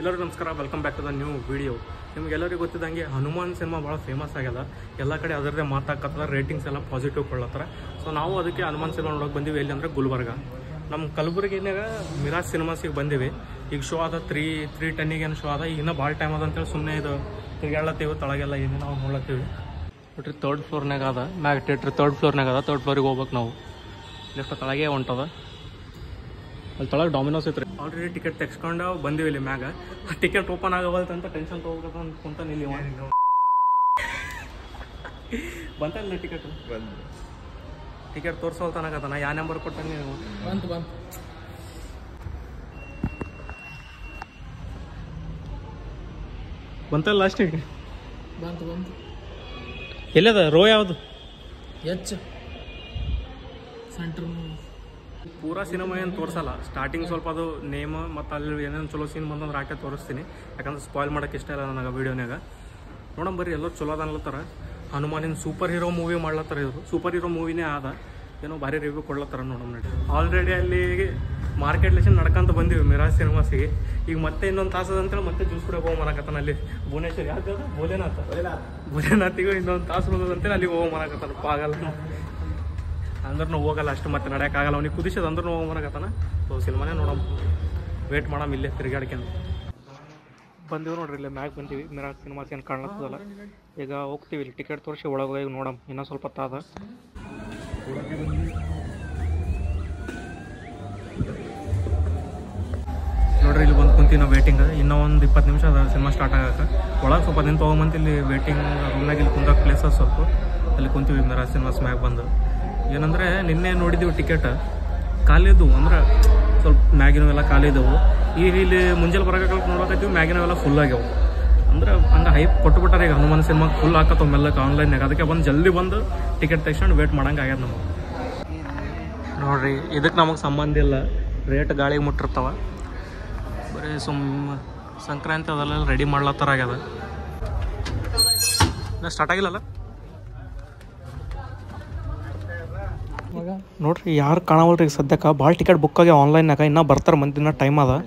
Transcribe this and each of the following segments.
ಎಲ್ಲರಿಗೂ ನಮಸ್ಕಾರ welcome back to the new video ನಿಮ್ಗೆಲ್ಲರಿಗೂ ಗೊತ್ತಿದ್ದಂಗೆ ಹನುಮಾನ್ ಸಿನಿಮಾ ಭಾಳ ಫೇಮಸ್ ಆಗ್ಯದ ಎಲ್ಲ ಕಡೆ ಅದರದೇ ಮಾತಾಡ್ಕತ್ತದ ರೇಟಿಂಗ್ಸ್ ಎಲ್ಲ ಪಾಸಿಟಿವ್ ಕೊಡ್ಲತ್ತಾರ ಸೊ ನಾವು ಅದಕ್ಕೆ ಹನುಮಾನ್ ಸಿನಿಮಾ ನೋಡೋಕೆ ಬಂದೀವಿ ಎಲ್ಲಿ ಅಂದ್ರೆ ಗುಲ್ಬರ್ಗ ನಮ್ಮ ಕಲಬುರಗಿನಾಗ ಮಿರಾಜ್ ಸಿನಿಮಾಸಿಗೆ ಬಂದೀವಿ ಈಗ ಶೋ ಅದ ತ್ರೀ ತ್ರೀ ಟೆನ್ನಿಗೆ ಏನು ಶೋ ಅದ ಈಗ ಇನ್ನೂ ಭಾಳ ಟೈಮ್ ಅದ ಅಂತೇಳಿ ಸುಮ್ಮನೆ ಇದು ತಿರ್ಗಾಡ್ಲತ್ತೀವಿ ತಳಗೆಲ್ಲ ಏನೇನು ನಾವು ನೋಡ್ಲತ್ತೀವಿ ನೋಡ್ರಿ ತರ್ಡ್ ಫ್ಲೋರ್ನಾಗ ಅದ ಮ್ಯಾಗ ಥಿಯೇಟ್ರ್ ತರ್ಡ್ ಫ್ಲೋರ್ನಾಗ ಅದ ತರ್ಡ್ ಫ್ಲೋರಿಗೆ ಹೋಗ್ಬೇಕು ನಾವು ಲೆಫ್ಟ್ ತಳಗೆ ಹೊಂಟದ ಅಲ್ಲಿ ತೊಳಗೆ ಡಾಮಿನೋಸ್ ಐತ್ರಿ ಆಲ್ರೆಡಿ ಟಿಕೆಟ್ ತೆಗ್ಸ್ಕೊಂಡು ಬಂದಿವಿ ಇಲ್ಲಿ ಮ್ಯಾಗ ಟಿಕೆಟ್ ಓಪನ್ ಆಗವಲ್ತು ಅಂತ ಟೆನ್ಷನ್ ತೊಗೋಬೇಕು ಅಂತ ಕುಂತ ನಿಲ್ಲಿ ಬಂತಲ್ಲ ಟಿಕೆಟ್ ಟಿಕೆಟ್ ತೋರ್ಸೋಲ್ತನಾಗತ್ತಾನ ಯಾವ ನಂಬರ್ ಕೊಟ್ಟಂಗೆ ನೀವು ಬಂತು ಬಂತು ಬಂತಲ್ಲ ಲಾಸ್ಟಿಗೆ ಬಂತು ಬಂತು ಎಲ್ಲದ ರೋ ಯಾವುದು ಹೆಚ್ಚು ಸೆಂಟ್ರ್ ಪೂರಾ ಸಿನಿಮಾ ಏನು ತೋರಿಸಲ್ಲ ಸ್ಟಾರ್ಟಿಂಗ್ ಸ್ವಲ್ಪ ಅದು ನೇಮ್ ಮತ್ತು ಅಲ್ಲಿ ಏನೇನು ಚಲೋ ಸೀನ್ ಬಂದಂದ್ರೆ ಆಟೆ ತೋರಿಸ್ತೀನಿ ಯಾಕಂದ್ರೆ ಸ್ಪಾಯ್ಲ್ ಮಾಡೋಕೆ ಇಷ್ಟ ಇಲ್ಲ ನನಗೆ ವೀಡಿಯೋನಾಗ ನೋಡಮ್ ಬರ್ರಿ ಎಲ್ಲರೂ ಚಲೋ ಅದ ಅನ್ಲತ್ತಾರ ಹನುಮಾನಿನ ಸೂಪರ್ ಹೀರೋ ಮೂವಿ ಮಾಡ್ಲತ್ತಾರ ಇವರು ಸೂಪರ್ ಹೀರೋ ಮೂವಿನೇ ಆದ ಏನೋ ಭಾರಿ ರಿವ್ಯೂ ಕೊಡ್ಲತ್ತಾರ ನೋಡಮ್ ನಡಿ ಆಲ್ರೆಡಿ ಅಲ್ಲಿ ಮಾರ್ಕೆಟ್ ಲೆಕ್ಷನ್ ನಡ್ಕೊಂತ ಬಂದಿವಿ ಮಿರಾಜ್ ಸಿನಿಮಾಸಿಗೆ ಈಗ ಮತ್ತೆ ಇನ್ನೊಂದು ತಾಸದ ಅಂತೇಳಿ ಮತ್ತೆ ಜ್ಯೂಸ್ ಕೂಡ ಹೋಗೋ ಮನಕತ್ತಾನ ಅಲ್ಲಿ ಭುವನೇಶ್ವರ್ ಯಾವ್ದು ಅದು? ಭೋಲೆನಾಥ ಭೋಲೆನಾಥಿಗೂ ಇನ್ನೊಂದು ತಾಸು ಬಂದದ ಅಂತೇಳಿ ಅಲ್ಲಿಗೆ ಹೋಗೋ ಮನಕತ್ತಾನ ಪಾಗಲ್ಲ ಅಂದ್ರೂ ಹೋಗಲ್ಲ ಅಷ್ಟು ಮತ್ತೆ ನಡೆಯೋಕ್ಕಾಗಲ್ಲ ಅವ್ನಿಗೆ ಕುದಿಸೋದು ಅಂದ್ರೂ ಹೋಗ್ಬರಕತ್ತಾನ ಸೊ ಸಿನಿಮಾನೇ ನೋಡಮ್ ವೇಟ್ ಮಾಡಮ್ ಇಲ್ಲೇ ತಿರುಗಾಡ್ಕೊಂಡು ಬಂದೀವಿ ನೋಡ್ರಿ ಇಲ್ಲೇ ಮ್ಯಾಗ್ ಬಂದೀವಿ ಮಿರಾಜ್ ಸಿನಿಮಾಸ್ ಏನು ಕಾಣ್ಲತ್ತದಲ್ಲ ಈಗ ಹೋಗ್ತೀವಿ ಇಲ್ಲಿ ಟಿಕೆಟ್ ತೋರಿಸಿ ಒಳಗೆ ಹೋಗಿ ನೋಡಮ್ ಇನ್ನೂ ಸ್ವಲ್ಪ ಹೊತ್ತಾದ ನೋಡ್ರಿ ಇಲ್ಲಿ ಬಂದು ಕುಂತೀವಿ ನಾವು ವೇಟಿಂಗ್ ಇನ್ನೂ ಒಂದು ಇಪ್ಪತ್ತು ನಿಮಿಷ ಅದ ಸಿನಿಮಾ ಸ್ಟಾರ್ಟ್ ಆಗಕ್ಕೆ ಒಳಗೆ ಸ್ವಲ್ಪ ದಿನ ತೊಗೊಂಬಂತ ಇಲ್ಲಿ ವೇಟಿಂಗ್ ರೂಮ್ನಾಗ ಇಲ್ಲಿ ಕುಂದಕ್ಕೆ ಪ್ಲೇಸಸ್ ಸ್ವಲ್ಪ ಅಲ್ಲಿ ಕುಂತೀವಿ ಮಿರಾಜ್ ಸಿನಿಮಾಸ್ ಮ್ಯಾಗ ಬಂದು ಏನಂದರೆ ನಿನ್ನೆ ನೋಡಿದ್ದೀವಿ ಟಿಕೆಟ್ ಖಾಲಿದ್ದು ಅಂದ್ರೆ ಸ್ವಲ್ಪ ಮ್ಯಾಗಿನವೆಲ್ಲ ಖಾಲಿ ಇದ್ದವು ಈಗ ಇಲ್ಲಿ ಮುಂಜಾನೆ ಬರೋಕೆ ನೋಡಕತ್ತೀವಿ ಮ್ಯಾಗಿನವೆಲ್ಲ ಫುಲ್ ಆಗ್ಯಾವ ಅಂದ್ರೆ ಹಂಗೆ ಹೈಪ್ ಕೊಟ್ಬಿಟ್ಟಾರೆ ಈಗ ಹನುಮಾನ್ ಸಿನಿಮಾಗೆ ಫುಲ್ ಹಾಕತ್ತವ ಮೆಲ್ಲಕ್ಕೆ ಆನ್ಲೈನ್ಯಾಗ ಅದಕ್ಕೆ ಬಂದು ಜಲ್ದಿ ಬಂದು ಟಿಕೆಟ್ ತೆಗ್ಸ್ಕೊಂಡು ವೇಟ್ ಮಾಡಂಗೆ ಆಗ್ಯದ ನಮಗೆ ನೋಡ್ರಿ ಇದಕ್ಕೆ ನಮಗೆ ಸಂಬಂಧ ಇಲ್ಲ ರೇಟ್ ಗಾಳಿಗೆ ಮುಟ್ಟಿರ್ತಾವ ಬರೀ ಸುಮ್ ಸಂಕ್ರಾಂತಿ ಅದೆಲ್ಲ ರೆಡಿ ಮಾಡ್ಲತ್ತಾರ ಆಗ್ಯದ ಇನ್ನ ಸ್ಟಾರ್ಟ್ ಆಗಿಲ್ಲಲ್ಲ ನೋಡ್ರಿ ಯಾರು ಕಾಣವಲ್ರಿ ಈಗ ಸದ್ಯಕ್ಕೆ ಭಾಳ ಟಿಕೆಟ್ ಬುಕ್ ಆಗಿ ಆನ್ಲೈನ್ನಾಗ ಇನ್ನೂ ಬರ್ತಾರೆ ಮಂದಿನ ಟೈಮ್ ಅದ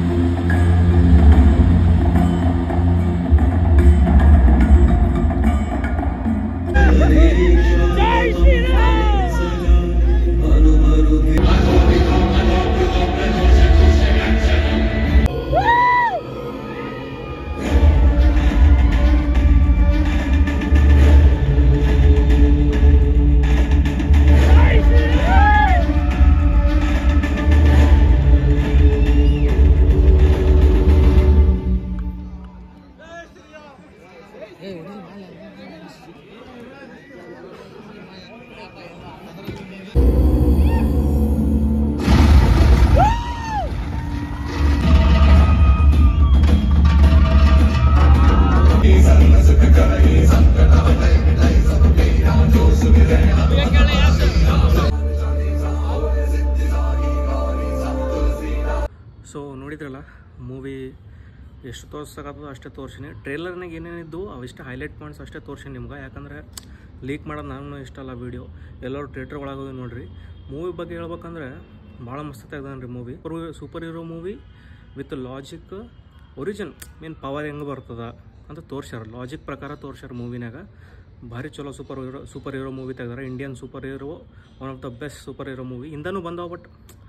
ಸೊ ನೋಡಿದ್ರಲ್ಲ ಮೂವಿ ಎಷ್ಟು ತೋರ್ಸಕತ್ತದ ಅಷ್ಟೇ ತೋರ್ಸಿನಿ ಟ್ರೇಲರ್ನಾಗ ಏನೇನಿದ್ದು ಅವಿಷ್ಟು ಹೈಲೈಟ್ ಪಾಯಿಂಟ್ಸ್ ಅಷ್ಟೇ ತೋರ್ಸಿನಿ ನಿಮ್ಗೆ ಯಾಕಂದ್ರೆ ಲೀಕ್ ಮಾಡೋದು ನನಗೂ ಇಷ್ಟ ಅಲ್ಲ ವೀಡಿಯೋ ಎಲ್ಲರೂ ಥಿಯೇಟ್ರ್ ಒಳಗೆ ಹೋಗಿ ನೋಡ್ರಿ ಮೂವಿ ಬಗ್ಗೆ ಹೇಳ್ಬೇಕಂದ್ರೆ ಭಾಳ ಮಸ್ತ್ ತೆಗ್ದಾನ ರೀ movie super hero movie with logic origin mean power ಹೆಂಗೆ ಬರ್ತದ ಅಂತ ತೋರ್ಸ್ಯಾರ ಲಾಜಿಕ್ ಪ್ರಕಾರ ತೋರ್ಸ್ಯಾರ ಮೂವಿನಾಗ ಭಾರಿ ಚಲೋ super hero super hero movie ತೆಗ್ದಾರ Indian super hero one of the best super hero movie ಇಂದನೂ ಬಂದವ ಬಟ್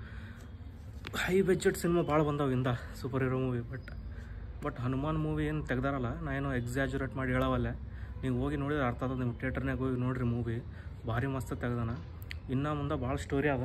ಹೈ ಬಜೆಟ್ ಸಿನಿಮಾ ಭಾಳ ಬಂದಾವ ಇಂದ super hero movie but but Hanuman movie ಏನು ತೆಗ್ದಾರಲ್ಲ ನಾ ಏನೋ ಎಕ್ಸಾಜುರೇಟ್ ಮಾಡಿ ಹೇಳವಲ್ಲೇ ನೀವು ಹೋಗಿ ನೋಡಿದ್ರೆ ಅರ್ಥ ಆಗ್ತದೆ ನಿಮ್ಮ ಥಿಯೇಟರ್ನಾಗ ಹೋಗಿ ನೋಡಿರಿ ಮೂವಿ ಭಾರಿ ಮಸ್ತ್ ತೆಗ್ದಾನ ಇನ್ನು ಮುಂದೆ ಭಾಳ ಸ್ಟೋರಿ ಅದ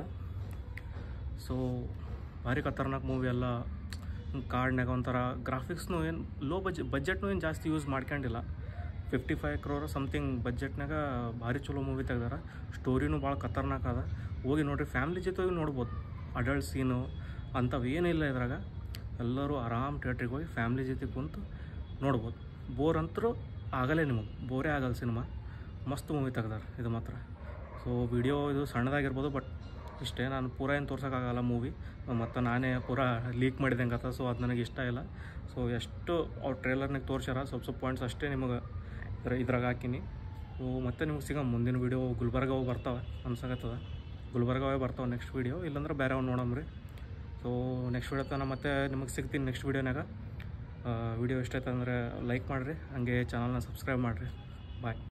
ಸೊ ಭಾರಿ ಖತರ್ನಾಕ್ ಮೂವಿ ಎಲ್ಲ ಕಾರ್ಡ್ನಾಗ ಒಂಥರ ಗ್ರಾಫಿಕ್ಸ್ನು ಏನು ಲೋ ಬಜ್ ಬಜೆಟ್ನು ಏನು ಜಾಸ್ತಿ ಯೂಸ್ ಮಾಡ್ಕೊಂಡಿಲ್ಲ ಫಿಫ್ಟಿ ಫೈವ್ ಕ್ರೋರ್ ಸಮಥಿಂಗ್ ಬಜೆಟ್ನಾಗ ಭಾರಿ ಚಲೋ ಮೂವಿ ತೆಗ್ದಾರ ಸ್ಟೋರಿನೂ ಭಾಳ ಖತರ್ನಾಕ್ ಅದ ಹೋಗಿ ನೋಡ್ರಿ ಫ್ಯಾಮ್ಲಿ ಜೊತೆ ಹೋಗಿ ನೋಡ್ಬೋದು ಅಡಲ್ಟ್ ಸೀನು ಅಂಥವು ಏನಿಲ್ಲ ಇದ್ರಾಗ ಎಲ್ಲರೂ ಆರಾಮ್ ಥಿಯೇಟ್ರಿಗೆ ಹೋಗಿ ಫ್ಯಾಮ್ಲಿ ಜೊತೆ ಕುಂತು ನೋಡ್ಬೋದು ಬೋರ್ ಅಂತರೂ ಆಗಲ್ಲೇ ನಿಮಗೆ ಬೋರೇ ಆಗಲ್ಲ ಸಿನಿಮಾ ಮಸ್ತ್ ಮೂವಿ ತೆಗ್ದಾರ ಇದು ಮಾತ್ರ ಸೊ ವಿಡಿಯೋ ಇದು ಸಣ್ಣದಾಗಿರ್ಬೋದು ಬಟ್ ಇಷ್ಟೇ ನಾನು ಪೂರ ಏನು ತೋರ್ಸೋಕ್ಕಾಗಲ್ಲ ಮೂವಿ ಮತ್ತು ನಾನೇ ಪೂರ ಲೀಕ್ ಮಾಡಿದಂಗೆ ಆತ ಸೊ ಅದು ನನಗೆ ಇಷ್ಟ ಇಲ್ಲ ಸೊ ಎಷ್ಟು ಅವ್ರು ಟ್ರೇಲರ್ನಾಗ ತೋರ್ಸ್ಯಾರ ಸ್ವಲ್ಪ ಸ್ವಲ್ಪ ಪಾಯಿಂಟ್ಸ್ ಅಷ್ಟೇ ನಿಮಗೆ ಇದ್ರ ಇದ್ರಾಗ ಹಾಕಿನಿ ಸೊ ಮತ್ತೆ ನಿಮ್ಗೆ ಸಿಗ ಮುಂದಿನ ವೀಡಿಯೋ ಗುಲ್ಬರ್ಗ ಹೋಗಿ ಬರ್ತಾವೆ ಅನ್ಸಕತ್ತದ ಗುಲ್ಬರ್ಗವೇ ಬರ್ತಾವೆ ನೆಕ್ಸ್ಟ್ ವೀಡಿಯೋ ಇಲ್ಲಾಂದ್ರೆ ಬೇರೆ ಅವ್ನು ನೋಡಮ್ರಿ ಸೊ ನೆಕ್ಸ್ಟ್ ವೀಡಿಯೋ ತನಕ ಮತ್ತೆ ನಿಮಗೆ ಸಿಗ್ತೀನಿ ನೆಕ್ಸ್ಟ್ ವೀಡಿಯೋನಾಗ ವಿಡಿಯೋ ಇಷ್ಟ ಆಯ್ತು ಅಂದರೆ ಲೈಕ್ ಮಾಡಿರಿ ಹಾಗೆ ಚಾನಲ್ನ ಸಬ್ಸ್ಕ್ರೈಬ್ ಮಾಡಿರಿ ಬಾಯ್